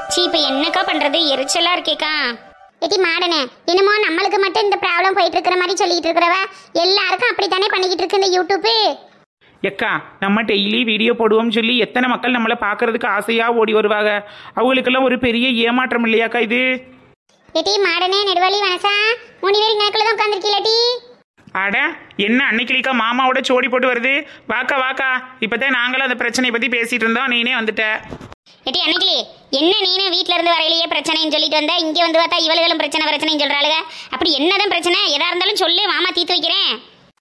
சீ இப்போ என்னக்கா பண்றது எரிச்சலா இருக்கேக்கா எட்டி மாடனே என்னமோ நம்மளுக்கு மட்டும் இந்த ப்ராப்ளம் போயிட்டு இருக்கிற மாதிரி சொல்லிட்டு இருக்கிறவ எல்லாருக்கும் அப்படித்தானே பண்ணிக்கிட்டு இருக்கு இந்த யூடியூப் எக்கா நம்ம டெய்லி வீடியோ போடுவோம்னு சொல்லி எத்தனை மக்கள் நம்மளை பார்க்கறதுக்கு ஆசையாக ஓடி வருவாங்க அவங்களுக்கெல்லாம் ஒரு பெரிய ஏமாற்றம் இல்லையாக்கா இது எட்டி மாடனே நெடுவாளி வனசா மூணு பேர் இங்கனக்குள்ள தான் உட்காந்துருக்கீங்களா அட என்ன அன்னைக்கிளிக்கா மாமாவோட சோடி போட்டு வருது வாக்கா வாக்கா இப்போதான் நாங்களும் அந்த பிரச்சனையை பற்றி பேசிட்டு இருந்தோம் நீனே வந்துட்ட ஏட்டி அன்னைக்கு என்ன நீனு வீட்ல இருந்து வரையிலேயே பிரச்சனைன்னு சொல்லிட்டு வந்த இங்க வந்து பார்த்தா இவளுகளும் பிரச்சனை பிரச்சனைன்னு சொல்றாளுங்க அப்படி என்னதான் பிரச்சனை எதா இருந்தாலும் சொல்லு மாமா தீர்த்து வைக்கிறேன்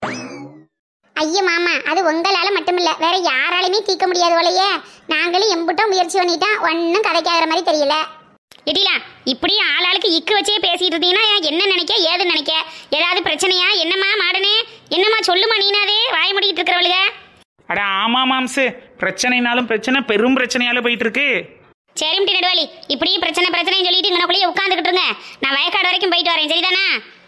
ஐயோ மாமா அது உங்களால மட்டுமில்ல வேற யாராலையுமே தீர்க்க முடியாது போலயே நாங்களும் எம்புட்டோம் முயற்சி பண்ணிட்டோம் ஒன்றும் கதைக்காகிற மாதிரி தெரியல எட்டிலா இப்படியே ஆளாளுக்கு இக்கு வச்சே பேசிட்டு இருந்தீங்கன்னா என்ன நினைக்க ஏது நினைக்க ஏதாவது பிரச்சனையா என்னம்மா மாடனே என்னம்மா சொல்லுமா நீனாவே வாய முடிக்கிட்டு இருக்கிறவளுக அட ஆமா மாம்சு பிரச்சனைனாலும் பிரச்சனை பெரும் பிரச்சனையால போயிட்டு இருக்கு சரிம்டி நடுவாளி இப்படியே பிரச்சனை பிரச்சனைன்னு சொல்லிட்டு இங்கனக்குள்ளேயே உட்காந்துக்கிட்டு இருங்க நான் வயக்காடு வரைக்கும் போயிட்டு வரேன் சரிதானா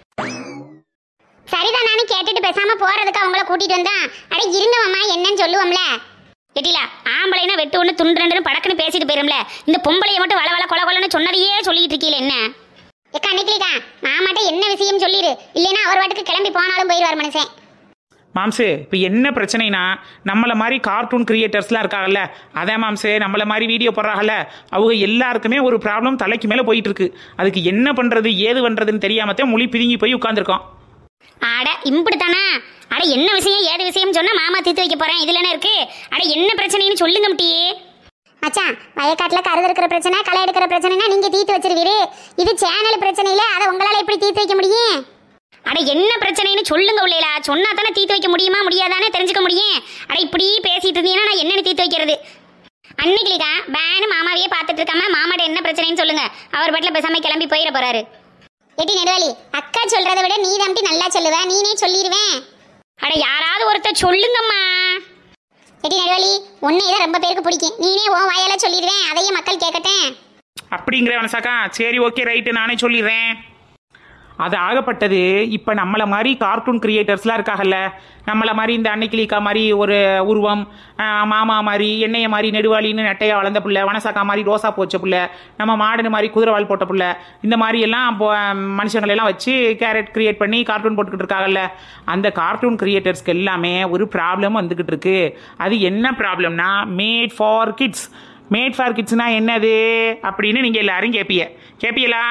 சரிதான் நானும் கேட்டுட்டு பேசாம போறதுக்கு அவங்கள கூட்டிட்டு வந்தான் அட இருங்க மாமா என்னன்னு சொல்லுவோம்ல எட்டிலா ஆம்பளைனா வெட்டு ஒன்று துண்டு ரெண்டுன்னு படக்குன்னு பேசிட்டு போயிரும்ல இந்த பொம்பளைய மட்டும் வள வள கொல கொலன்னு சொன்னதையே சொல்லிட்டு இருக்கீல என்ன ஏக்கா அன்னைக்கிலிக்கா மாமாட்ட என்ன விஷயம் சொல்லிடு இல்லைன்னா அவர் வாட்டுக்கு கிளம்பி போனாலும் போயிடுவார் மனுஷன் மாம்சு இப்போ என்ன பிரச்சனைனா நம்மளை மாதிரி கார்ட்டூன் கிரியேட்டர்ஸ்லாம் இருக்காங்கல்ல அதான் மாம்சு நம்மளை மாதிரி வீடியோ போடுறாங்கல்ல அவங்க எல்லாருக்குமே ஒரு ப்ராப்ளம் தலைக்கு மேலே போயிட்டு இருக்கு அதுக்கு என்ன பண்ணுறது ஏது பண்ணுறதுன்னு தெரியாமத்தான் மொழி பிதுங்கி போய் உட்காந்துருக்கோம் அட இம்புடுதானா அட என்ன விஷயம் ஏது விஷயம் சொன்னா மாமா தீர்த்து வைக்க போறேன் இதுல என்ன இருக்கு அட என்ன பிரச்சனைன்னு சொல்லுங்க முட்டி மச்சான் வயக்காட்டுல கருது இருக்கிற பிரச்சனை களை எடுக்கிற பிரச்சனைனா நீங்க தீர்த்து வச்சிருவீரு இது சேனல் பிரச்சனையில அதை உங்களால எப்படி தீர்த்து வைக்க முடியும் அட என்ன பிரச்சனைன்னு சொல்லுங்க உள்ளேலா சொன்னா தானே தீர்த்து வைக்க முடியுமா முடியாதானே தெரிஞ்சுக்க முடியும் அட இப்படி பேசிட்டு இருந்தீங்கன்னா நான் என்னன்னு தீர்த்து வைக்கிறது அன்னைக்குலிக்கா பேனு மாமாவையே பார்த்துட்டு இருக்காம மாமாட்ட என்ன பிரச்சனைன்னு சொல்லுங்க அவர் பாட்டில் பேசாம கிளம்பி போயிட போறாரு எட்டி நெடுவாளி அக்கா சொல்றதை விட நீ தம்பி நல்லா சொல்லுவ நீனே சொல்லிடுவேன் அட யாராவது ஒருத்தர் சொல்லுங்கம்மா எட்டி நெடுவாளி உன்னை தான் ரொம்ப பேருக்கு பிடிக்கும் நீனே உன் வாயால சொல்லிடுவேன் அதையும் மக்கள் கேட்கட்டேன் அப்படிங்கிற வனசாக்கா சரி ஓகே ரைட்டு நானே சொல்லிடுறேன் அது ஆகப்பட்டது இப்போ நம்மளை மாதிரி கார்ட்டூன் கிரியேட்டர்ஸ்லாம் இருக்காங்கல்ல நம்மளை மாதிரி இந்த அன்னைக்கிளிக்கா மாதிரி ஒரு உருவம் ஆஹ் மாமா மாதிரி எண்ணெய மாதிரி நெடுவாளின்னு நெட்டையா வளர்ந்த புள்ள வனசாக்கா மாதிரி ரோசா போச்ச புள்ள நம்ம மாடுன்னு மாதிரி குதிரைவால் போட்ட புள்ள இந்த மாதிரி எல்லாம் இப்போ மனுஷங்களை எல்லாம் வச்சு கேரட் கிரியேட் பண்ணி கார்ட்டூன் போட்டுக்கிட்டு இருக்காங்கல்ல அந்த கார்ட்டூன் கிரியேட்டர்ஸ்க்கு எல்லாமே ஒரு ப்ராப்ளம் வந்துக்கிட்டு இருக்கு அது என்ன ப்ராப்ளம்னா made for kids made for கிட்ஸ்னா என்னது அப்படின்னு நீங்கள் எல்லாரும் கேட்பீங்க கேட்பீங்களா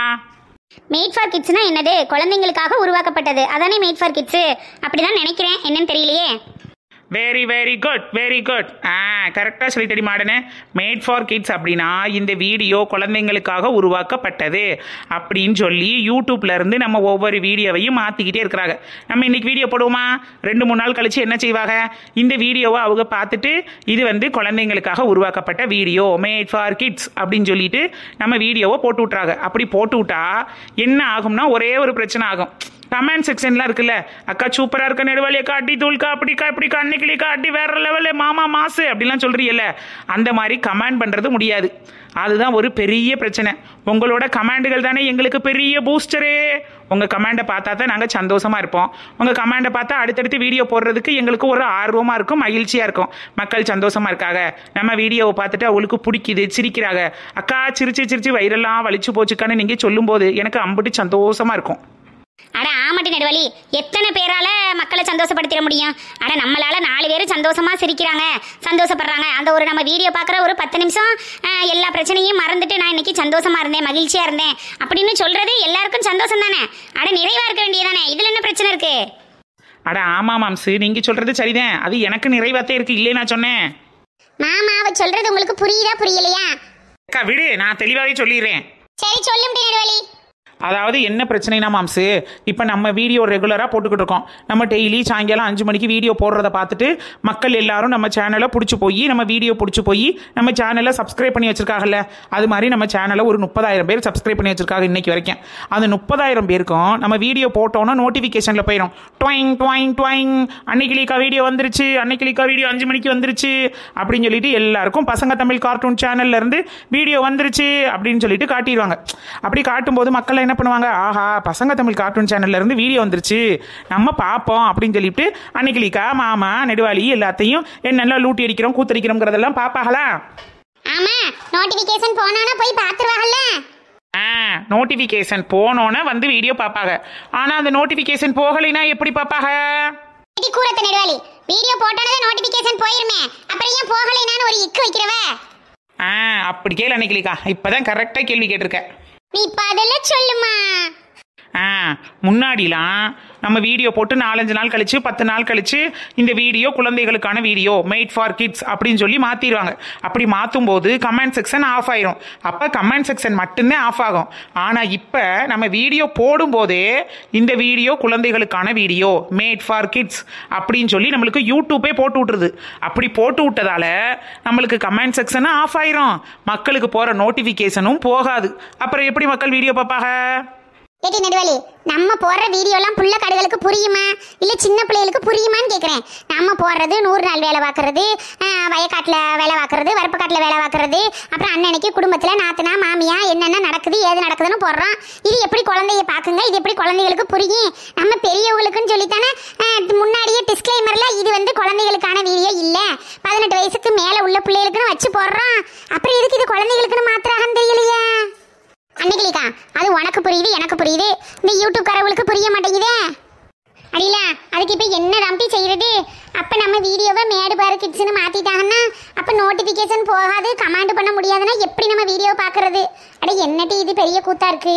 மேட் ஃபார் கிட்ஸ்னா என்னது குழந்தைங்களுக்காக உருவாக்கப்பட்டது அதானே மேட் ஃபார் கிட்ஸ் அப்படிதான் நினைக்கிறேன் என்னன்னு தெரியலையே very very good very good ஆ கரெக்டாக சொல்லிட்டடி மாடனே மேட் ஃபார் கிட்ஸ் அப்படின்னா இந்த வீடியோ குழந்தைங்களுக்காக உருவாக்கப்பட்டது அப்படின்னு சொல்லி யூடியூப்ல இருந்து நம்ம ஒவ்வொரு வீடியோவையும் மாற்றிக்கிட்டே இருக்கிறாங்க நம்ம இன்னைக்கு வீடியோ போடுவோமா ரெண்டு மூணு நாள் கழிச்சு என்ன செய்வாங்க இந்த வீடியோவை அவங்க பார்த்துட்டு இது வந்து குழந்தைங்களுக்காக உருவாக்கப்பட்ட வீடியோ மேட் ஃபார் கிட்ஸ் அப்படின்னு சொல்லிட்டு நம்ம வீடியோவை போட்டு விட்றாங்க அப்படி போட்டு விட்டா என்ன ஆகும்னா ஒரே ஒரு பிரச்சனை ஆகும் கமெண்ட் செக்ஷன்லாம் இருக்குல்ல அக்கா சூப்பரா இருக்க நெடுவாளியை காட்டி தூள்கா அப்படிக்கா இப்படிக்கா அன்னைக்கிளி காட்டி வேற லெவலு மாமா மாசு அப்படிலாம் சொல்றீல்ல அந்த மாதிரி கமெண்ட் பண்றது முடியாது அதுதான் ஒரு பெரிய பிரச்சனை உங்களோட கமெண்டுகள் தானே எங்களுக்கு பெரிய பூஸ்டரே உங்க கமெண்டை பார்த்தா தான் நாங்கள் சந்தோஷமா இருப்போம் உங்க கமெண்டை பார்த்தா அடுத்தடுத்து வீடியோ போடுறதுக்கு எங்களுக்கு ஒரு ஆர்வமா இருக்கும் மகிழ்ச்சியா இருக்கும் மக்கள் சந்தோஷமா இருக்காங்க நம்ம வீடியோவை பார்த்துட்டு அவங்களுக்கு பிடிக்குது சிரிக்கிறாங்க அக்கா சிரிச்சு சிரிச்சு வயிறெல்லாம் வலிச்சு போச்சுக்கான்னு நீங்க சொல்லும்போது எனக்கு அம்புட்டு சந்தோஷமா இருக்கும் அட ஆமாட்டி நடுவலி எத்தனை பேரால மக்களை சந்தோஷப்படுத்திட முடியும் அட நம்மளால நாலு பேர் சந்தோஷமா சிரிக்கிறாங்க சந்தோஷப்படுறாங்க அந்த ஒரு நம்ம வீடியோ பார்க்குற ஒரு பத்து நிமிஷம் ஆஹ், எல்லா பிரச்சனையும் மறந்துட்டு நான் இன்னைக்கு சந்தோஷமா இருந்தேன் மகிழ்ச்சியா இருந்தேன் அப்படின்னு சொல்றது எல்லாருக்கும் சந்தோஷம் தானே அட நிறைவா இருக்க வேண்டியதானே இதுல என்ன பிரச்சனை இருக்கு அட ஆமா மாம்சு நீங்க சொல்றது சரிதான் அது எனக்கு நிறைவாத்தே இருக்கு இல்லையே நான் சொன்னேன் மாமா அவ சொல்றது உங்களுக்கு புரியுதா புரியலையா அக்கா விடு நான் தெளிவாகவே சொல்லிடுறேன் சரி சொல்லும் நெடுவாளி அதாவது என்ன பிரச்சனைனா மாம்சு இப்போ நம்ம வீடியோ ரெகுலராக போட்டுக்கிட்டு இருக்கோம் நம்ம டெய்லி சாயங்காலம் அஞ்சு மணிக்கு வீடியோ போடுறத பார்த்துட்டு மக்கள் எல்லாரும் நம்ம சேனலை பிடிச்சி போய் நம்ம வீடியோ பிடிச்சி போய் நம்ம சேனலை சப்ஸ்கிரைப் பண்ணி வச்சிருக்காங்கல்ல அது மாதிரி நம்ம சேனலை ஒரு முப்பதாயிரம் பேர் சப்ஸ்கிரைப் பண்ணி வச்சிருக்காங்க இன்னைக்கு வரைக்கும் அந்த முப்பதாயிரம் பேருக்கும் நம்ம வீடியோ போட்டோன்னா நோட்டிஃபிகேஷனில் போயிடும் ட்வாயிங் ட்வாயிங் ட்வாயிங் அன்னைக்கிளிக்கா வீடியோ வந்துருச்சு அன்னைக்கிளிக்கா வீடியோ அஞ்சு மணிக்கு வந்துருச்சு அப்படின்னு சொல்லிட்டு எல்லாருக்கும் பசங்க தமிழ் கார்ட்டூன் சேனல்ல இருந்து வீடியோ வந்துருச்சு அப்படின்னு சொல்லிட்டு காட்டிடுவாங்க அப்படி காட்டும்போது மக்கள் என்ன பண்ணுவாங்க ஆஹா பசங்க தமிழ் கார்ட்டூன் சேனல்ல இருந்து வீடியோ வந்துருச்சு நம்ம பார்ப்போம் அப்படின்னு சொல்லிட்டு அன்னைக்கிளிக்கா மாமா நெடுவாளி எல்லாத்தையும் என்னெல்லாம் லூட்டி அடிக்கிறோம் கூத்தடிக்கிறோங்கிறதெல்லாம் பார்ப்பாங்களா ஆமா நோட்டிபிகேஷன் போனோன்னா போய் பாத்துருவாங்கல்ல ஆ நோட்டிஃபிகேஷன் போனோன்னே வந்து வீடியோ பார்ப்பாங்க ஆனால் அந்த நோட்டிஃபிகேஷன் போகலைன்னா எப்படி பார்ப்பாங்க இடி கூரத்த நெடுவாளி வீடியோ போட்டோனே நோட்டிபிகேஷன் போயிருமே அப்புறம் ஏன் போகலைனான்னு ஒரு இக்கு வைக்கிறவ ஆ அப்படி கேளு அன்னைக்கிலிக்கா இப்போ தான் கரெக்டாக கேள்வி கேட்டிருக்க நீ இப்ப அதெல்லாம் சொல்லுமா ஆ முன்னாடிலாம் நம்ம வீடியோ போட்டு நாலஞ்சு நாள் கழிச்சு பத்து நாள் கழிச்சு இந்த வீடியோ குழந்தைகளுக்கான வீடியோ மேட் ஃபார் கிட்ஸ் அப்படின்னு சொல்லி மாற்றிடுவாங்க அப்படி மாற்றும் போது கமெண்ட் செக்ஷன் ஆஃப் ஆயிரும் அப்போ கமெண்ட் செக்ஷன் மட்டும்தான் ஆஃப் ஆகும் ஆனால் இப்போ நம்ம வீடியோ போடும்போதே இந்த வீடியோ குழந்தைகளுக்கான வீடியோ மேட் ஃபார் கிட்ஸ் அப்படின்னு சொல்லி நம்மளுக்கு யூடியூப்பே போட்டு விட்டுருது அப்படி போட்டு விட்டதால நம்மளுக்கு கமெண்ட் செக்ஷனும் ஆஃப் ஆயிரும் மக்களுக்கு போகிற நோட்டிஃபிகேஷனும் போகாது அப்புறம் எப்படி மக்கள் வீடியோ பார்ப்பாங்க ஏடி நெடுவாளி நம்ம போடுற வீடியோலாம் புள்ள கடுகளுக்கு புரியுமா இல்ல சின்ன பிள்ளைகளுக்கு புரியுமான்னு கேக்குறேன் நம்ம போடுறது நூறு நாள் வேலை பார்க்கறது ஆஹ், வயக்காட்டுல வேலை பார்க்கறது வரப்பு காட்டுல வேலை பார்க்கறது அப்புறம் அன்னன்னைக்கு குடும்பத்துல நாத்தனா மாமியா என்னென்ன நடக்குது ஏது நடக்குதுன்னு போடுறோம் இது எப்படி குழந்தைய பாக்குங்க இது எப்படி குழந்தைகளுக்கு புரியும் நம்ம பெரியவங்களுக்குன்னு சொல்லித்தானே ஆஹ், முன்னாடியே டிஸ்க்ளைமர்ல இது வந்து குழந்தைகளுக்கான வீடியோ இல்ல பதினெட்டு வயசுக்கு மேல உள்ள பிள்ளைகளுக்குன்னு வச்சு போடுறோம் அப்புறம் எதுக்கு இது குழந்தைகளுக்குன்னு மாத்திராகன்னு தெரியலையா அன்னைக்கிலிக்கா அது உனக்கு புரியுது எனக்கு புரியுது இந்த யூடியூப்காரவங்களுக்கு புரிய மாட்டேங்குதே அடியில அதுக்கு இப்போ என்ன தம்பி செய்யறது அப்போ நம்ம வீடியோவை மேடு பாரு கிட்ஸ்னு மாற்றிட்டாங்கன்னா அப்போ நோட்டிஃபிகேஷன் போகாது கமாண்ட் பண்ண முடியாதுன்னா எப்படி நம்ம வீடியோ பார்க்கறது அட என்னட்டி இது பெரிய கூத்தா இருக்கு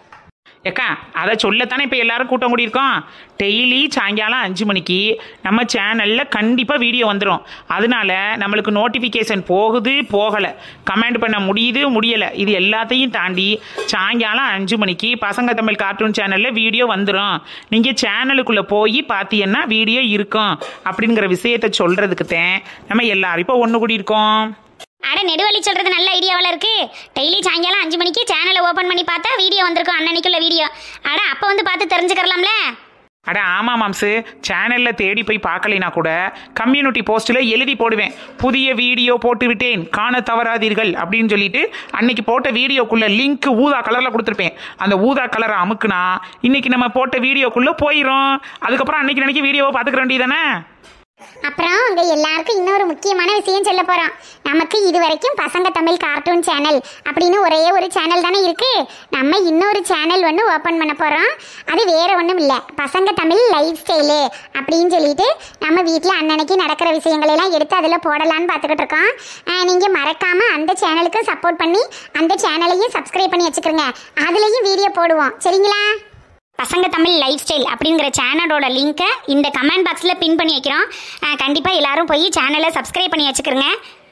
ஏக்கா அதை சொல்லத்தானே இப்போ எல்லாரும் கூட்டம் கூடியிருக்கோம் டெய்லி சாயங்காலம் அஞ்சு மணிக்கு நம்ம சேனலில் கண்டிப்பாக வீடியோ வந்துடும் அதனால நம்மளுக்கு நோட்டிஃபிகேஷன் போகுது போகலை கமெண்ட் பண்ண முடியுது முடியலை இது எல்லாத்தையும் தாண்டி சாயங்காலம் அஞ்சு மணிக்கு பசங்க தமிழ் கார்ட்டூன் சேனலில் வீடியோ வந்துடும் நீங்கள் சேனலுக்குள்ளே போய் பார்த்தீங்கன்னா வீடியோ இருக்கும் அப்படிங்கிற விஷயத்தை சொல்கிறதுக்கு தான் நம்ம எல்லாரும் இப்போ ஒன்று கூடியிருக்கோம் அட நெடுவழி சொல்றது நல்ல ஐடியாவில் இருக்கு டெய்லி சாயங்காலம் அஞ்சு மணிக்கு சேனலை ஓபன் பண்ணி பார்த்தா வீடியோ வந்திருக்கும் அன்னன்னைக்குள்ள வீடியோ அட அப்போ வந்து பார்த்து தெரிஞ்சுக்கலாம்ல அட ஆமா மாம்சு சேனல்ல தேடி போய் பார்க்கலைனா கூட கம்யூனிட்டி போஸ்ட்ல எழுதி போடுவேன் புதிய வீடியோ போட்டு விட்டேன் காண தவறாதீர்கள் அப்படின்னு சொல்லிட்டு அன்னைக்கு போட்ட வீடியோக்குள்ள லிங்க் ஊதா கலர்ல கொடுத்துருப்பேன் அந்த ஊதா கலரை அமுக்குனா இன்னைக்கு நம்ம போட்ட வீடியோக்குள்ள போயிடும் அதுக்கப்புறம் அன்னைக்கு நினைக்க வீடியோவை பார்த்துக்க வேண்டியதானே அப்புறம் உங்க எல்லாருக்கும் இன்னொரு முக்கியமான விஷயம் சொல்ல போறோம் நமக்கு இது வரைக்கும் பசங்க தமிழ் கார்ட்டூன் சேனல் அப்படின்னு ஒரே ஒரு சேனல் தானே இருக்கு நம்ம இன்னொரு சேனல் ஒன்று ஓப்பன் பண்ண போறோம் அது வேற ஒன்றும் இல்லை பசங்க தமிழ் லைஃப் ஸ்டைலு அப்படின்னு சொல்லிட்டு நம்ம வீட்டில் அன்னன்னைக்கு நடக்கிற விஷயங்களை எல்லாம் எடுத்து அதில் போடலான்னு பார்த்துக்கிட்டு இருக்கோம் அஹ் நீங்க மறக்காம அந்த சேனலுக்கும் சப்போர்ட் பண்ணி அந்த சேனலையும் சப்ஸ்கிரைப் பண்ணி வச்சுக்கிறோங்க அதுலேயும் வீடியோ போடுவோம் சரிங்களா பசங்க தமிழ் லைஃப் ஸ்டைல் அப்படிங்கிற சேனலோட லிங்கை இந்த கமெண்ட் பாக்ஸில் பின் பண்ணி வைக்கிறோம் கண்டிப்பாக எல்லாரும் போய் சேனலை சப்ஸ்கிரைப் பண்ணி வச்சுக்கிறோங்க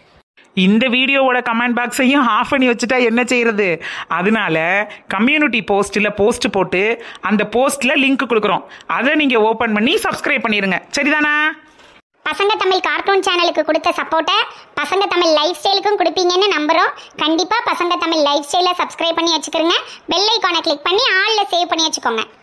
இந்த வீடியோவோட கமெண்ட் பாக்ஸையும் ஆஃப் பண்ணி வச்சுட்டா என்ன செய்யறது அதனால கம்யூனிட்டி போஸ்ட்டில் போஸ்ட் போட்டு அந்த போஸ்ட்டில் லிங்க் கொடுக்குறோம் அதை நீங்கள் ஓப்பன் பண்ணி சப்ஸ்கிரைப் பண்ணிடுங்க சரிதானா பசங்க தமிழ் கார்ட்டூன் சேனலுக்கு கொடுத்த சப்போர்ட்டை பசங்க தமிழ் லைஃப் ஸ்டைலுக்கும் கொடுப்பீங்கன்னு நம்புறோம் கண்டிப்பா பசங்க தமிழ் லைஃப் ஸ்டைலை சப்ஸ்கிரைப் பண்ணி வச்சுக்கிறோங்க பெல் ஐக்கானை கிளிக் பண்ணி ஆல்ல சேவ் பண்ணி வச்சுக்கோங்க